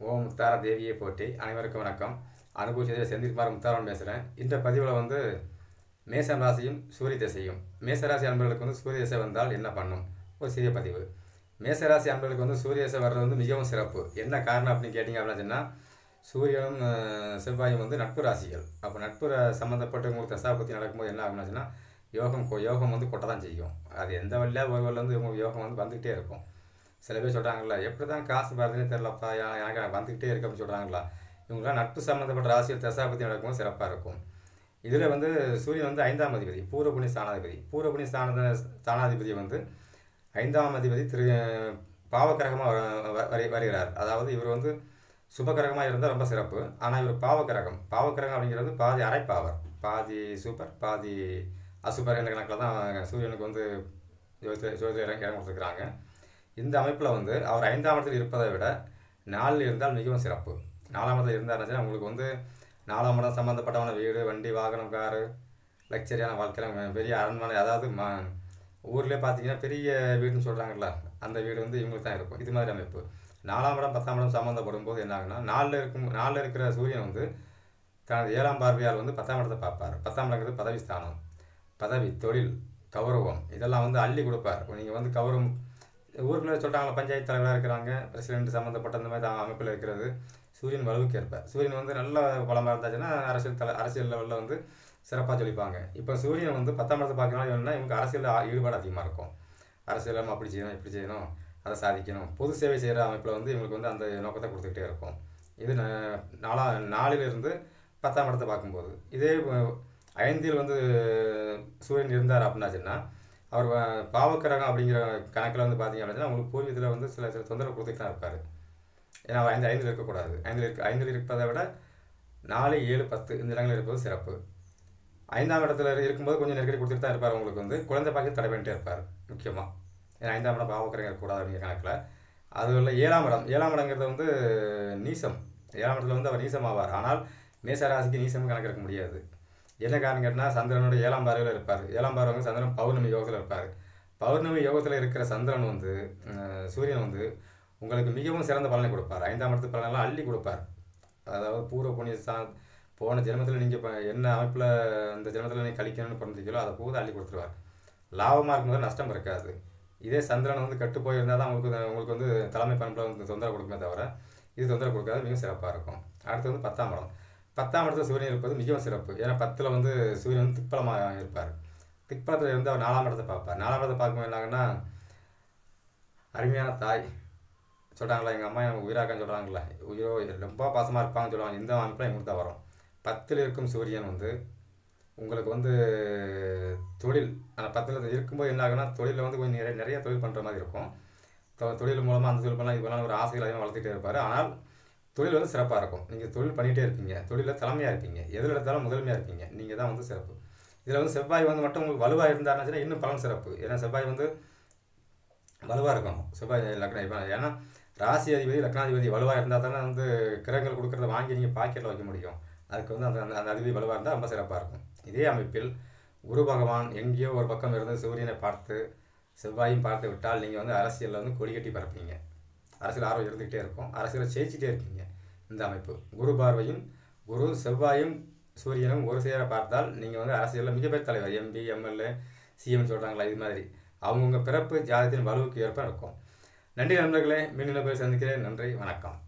ஓம் முத்தார தேவியை போற்றி அனைவருக்கும் வணக்கம் அனுபவிச்சதை செந்தில்குமார் முத்தாரன் பேசுகிறேன் இந்த பதிவில் வந்து மேசம் ராசியும் சூரிய திசையும் மேசராசி அன்பர்களுக்கு வந்து சூரிய திசை வந்தால் என்ன பண்ணும் ஒரு சிறிய பதிவு மேசராசி அன்பர்களுக்கு வந்து சூரிய திசை வர்றது வந்து மிகவும் சிறப்பு என்ன காரணம் அப்படின்னு கேட்டிங்க அப்படின்னு சொன்னால் சூரியனும் அஹ், செவ்வாயும் வந்து நட்பு ராசிகள் அப்போ நட்பு ரா- சம்மந்தப்பட்ட உங்களுக்கு தசா பற்றி நடக்கும்போது என்ன ஆகும்னு சொன்னால் யோகம் கொ- யோகம் வந்து கொட்ட தான் செய்யும் அது எந்த வழியாக ஒரு வழியில வந்து இவங்க யோகம் வந்து வந்துக்கிட்டே இருக்கும் சில பேர் சொல்கிறாங்களா எப்படி தான் காசு வருதுன்னு தெரிலப்பா எ- எனக்கு வந்துக்கிட்டே இருக்கு அப்படின்னு சொல்கிறாங்களா இவங்களாம் நட்பு சம்மந்தப்பட்ட ராசியில் தசா பற்றி நடக்கும்போது சிறப்பாக இருக்கும் இதில் வந்து சூரியன் வந்து ஐந்தாம் அதிபதி பூர்வபுணி ஸ்தானாதிபதி பூர்வபுணி ஸ்தான ஸ்தானாதிபதி வந்து ஐந்தாம் அதிபதி திரு பாவக்கிரகமாக வரி வருகிறார் அதாவது இவர் வந்து சுபகிரகமாக இருந்தால் ரொம்ப சிறப்பு ஆனால் இவர் பாவக்கிரகம் பாவக்கிரகம் அப்படிங்கிறது பாதி அரைப்பாவர் பாதி சூப்பர் பாதி அசூப்பர் என்ற கணக்கில் தான் சூரியனுக்கு வந்து ஜோதிட ஜோதிட இடம் இடம் கொடுத்துருக்குறாங்க இந்த அமைப்பில் வந்து அவர் ஐந்தாம் இடத்தில் இருப்பதை விட நாலில் இருந்தால் மிகவும் சிறப்பு நாலாம் இடத்தில் இருந்தாருன்னா உங்களுக்கு வந்து நாலாம் இடம் சம்மந்தப்பட்டவன வீடு வண்டி வாகனம் காரு லக்ஸரியான வாழ்க்கையில் பெரிய அரண்மனை அதாவது ம ஊர்லேயே பார்த்தீங்கன்னா பெரிய வீடுன்னு சொல்கிறாங்கல்ல அந்த வீடு வந்து இவங்களுக்கு தான் இருக்கும் இது மாதிரி அமைப்பு நாலாம் இடம் பத்தாம் இடம் சம்மந்தப்படும் போது என்ன ஆகுனா நாலில் இருக்கும் நாலில் இருக்கிற சூரியன் வந்து தனது ஏழாம் பார்வையால் வந்து பத்தாம் இடத்தை பார்ப்பார் பத்தாம் இடங்கிறது பதவி ஸ்தானம் பதவி தொழில் கௌரவம் இதெல்லாம் வந்து அள்ளி கொடுப்பார் நீங்கள் வந்து கௌரவம் ஊருக்குள்ளே சொல்கிறாங்களா பஞ்சாயத்து தலைவராக இருக்கிறாங்க பிரசிடென்ட் சம்மந்தப்பட்ட அந்த மாதிரி அமைப்பில் இருக்கிறது சூரியன் வலுவுக்கு ஏற்ப சூரியன் வந்து நல்ல பலமாக இருந்தாச்சுன்னா அரசியல் தலை அரசியல் லெவலில் வந்து சிறப்பாக சொல்லிப்பாங்க இப்போ சூரியன் வந்து பத்தாம் இடத்தை பார்க்கணும் என்னன்னா இவங்க அரசியல் ஈடுபாடு அதிகமாக இருக்கும் அரசியல் நம்ம அப்படி செய்யணும் இப்படி செய்யணும் அதை சாதிக்கணும் பொது சேவை செய்கிற அமைப்பில் வந்து இவங்களுக்கு வந்து அந்த நோக்கத்தை கொடுத்துக்கிட்டே இருக்கும் இது ந- நாலா நாலிலிருந்து பத்தாம் இடத்தை பார்க்கும்போது இதே அஹ், ஐந்தில் வந்து சூரியன் இருந்தார் அப்படின்னாச்சுன்னா அவர் வ- பாவக்கிரகம் அப்படிங்கிற கணக்கில் வந்து பார்த்தீங்க அப்படின்னா உங்களுக்கு பூர்வீகத்தில் வந்து சில சில தொந்தரவு கொடுத்துட்டு தான் இருப்பார் ஏன்னா அவர் ஐந்து ஐந்தில் இருக்கக்கூடாது ஐந்தில் இருக்க ஐந்தில் இருப்பதை விட நாலு ஏழு பத்து இந்த இடங்களில் இருப்பது சிறப்பு ஐந்தாம் இடத்துல இருக்கும்போது கொஞ்சம் நெருக்கடி கொடுத்துட்டு தான் இருப்பார் உங்களுக்கு வந்து குழந்தை பாக்கியம் தடை பண்ணிட்டே இருப்பார் முக்கியமாக ஏன்னா ஐந்தாம் இடம் பாவக்கிரகம் இருக்கக்கூடாது அப்படிங்கிற கணக்கில் அது இல்லை ஏழாம் இடம் ஏழாம் இடங்கிறது வந்து நீசம் ஏழாம் இடத்துல வந்து அவர் நீசம் ஆவார் ஆனால் மேசராசிக்கு நீசம் கணக்கு இருக்க முடியாது என்ன காரணம் கேட்டால் சந்திரனோட ஏழாம் பார்வையில் இருப்பார் ஏழாம் பார்வை வந்து சந்திரன் பௌர்ணமி யோகத்தில் இருப்பார் பௌர்ணமி யோகத்தில் இருக்கிற சந்திரன் வந்து அஹ், சூரியன் வந்து உங்களுக்கு மிகவும் சிறந்த பலனை கொடுப்பார் ஐந்தாம் இடத்து பலனெல்லாம் அள்ளி கொடுப்பார் அதாவது பூர்வ புண்ணிய ஸ்தான போன ஜென்மத்தில் நீங்கள் இப்போ என்ன அமைப்பில் இந்த ஜென்மத்தில் நீங்கள் கழிக்கணும்னு பிறந்திருக்கீங்களோ அதை பூரா அள்ளி கொடுத்துருவார் லாபமாக இருக்கும்போது நஷ்டம் இருக்காது இதே சந்திரன் வந்து கட்டு போயிருந்தால் தான் உங்களுக்கு வந்து- உங்களுக்கு வந்து தலைமை பண்பில் வந்து தொந்தரவு கொடுக்குமே தவிர இது தொந்தரவு கொடுக்காது மிகவும் சிறப்பாக இருக்கும் அடுத்து வந்து பத்தாம் இடம் பத்தாம் இடத்துல சூரியன் இருப்பது மிகவும் சிறப்பு ஏன்னா பத்தில் வந்து சூரியன் வந்து திக்பலமாக இருப்பார் திக்பலத்தில் இருந்து அவர் நாலாம் இடத்தை பார்ப்பார் நாலாம் இடத்தை பார்க்கும்போது என்னாங்கன்னா அருமையான தாய் சொல்கிறாங்களா எங்கள் அம்மா எனக்கு உயிராக்கன்னு சொல்கிறாங்களா உயிரோ ரொம்ப பாசமாக இருப்பாங்கன்னு சொல்லுவாங்க இந்த அமைப்பில் எங்களுக்கு தான் வரும் பத்தில் இருக்கும் சூரியன் வந்து உங்களுக்கு வந்து தொழில் அந்த பத்தில் இருக்கும்போது என்ன ஆகுனா தொழிலில் வந்து கொஞ்சம் நிறைய நிறைய தொழில் பண்ணுற மாதிரி இருக்கும் தொ- தொழில் மூலமாக அந்த தொழில் பண்ணலாம் இது பண்ணலாம் ஒரு ஆசைகள் அதிகமாக வளர்த்துட்டே இருப்பார் ஆனால் தொழில் வந்து சிறப்பாக இருக்கும் நீங்கள் தொழில் பண்ணிகிட்டே இருப்பீங்க தொழிலில் தலைமையாக இருப்பீங்க எதில் எடுத்தாலும் முதன்மையாக இருப்பீங்க நீங்கள் தான் வந்து சிறப்பு இதில் வந்து செவ்வாய் வந்து மட்டும் உங்களுக்கு வலுவாக இருந்தாருன்னா இன்னும் பலன் சிறப்பு ஏன்னா செவ்வாய் வந்து வலுவாக இருக்கணும் செவ்வாய் லக்னம் இப்போ ஏன்னா ராசி அதிபதி லக்னாதிபதி வலுவாக இருந்தால் தானே வந்து கிரகங்கள் கொடுக்குறத வாங்கி நீங்கள் பாக்கெட்டில் வைக்க முடியும் அதுக்கு வந்து அந்த அந்த- அந்த அதிபதி வலுவாக இருந்தால் ரொம்ப சிறப்பாக இருக்கும் இதே அமைப்பில் குரு பகவான் எங்கேயோ ஒரு பக்கம் இருந்து சூரியனை பார்த்து செவ்வாயும் பார்த்து விட்டால் நீங்கள் வந்து அரசியலில் வந்து கொடி கட்டி பறப்பீங்க அரசியல் ஆர்வம் இருந்துக்கிட்டே இருக்கும் அரசியலை ஜெயிச்சிட்டே இருப்பீங்க இந்த அமைப்பு குரு பார்வையும் குரு செவ்வாயும் சூரியனும் ஒரு சேர பார்த்தால் நீங்கள் வந்து அரசியலில் மிகப்பெரிய தலைவர் எம்பி எம்எல்ஏ சிஎம் சொல்கிறாங்களா இது மாதிரி அவங்கவுங்க பிறப்பு ஜாதகத்தின் வலுவுக்கு ஏற்ப இருக்கும் நன்றி நண்பர்களே மீண்டும் போய் சந்திக்கிறேன் நன்றி வணக்கம்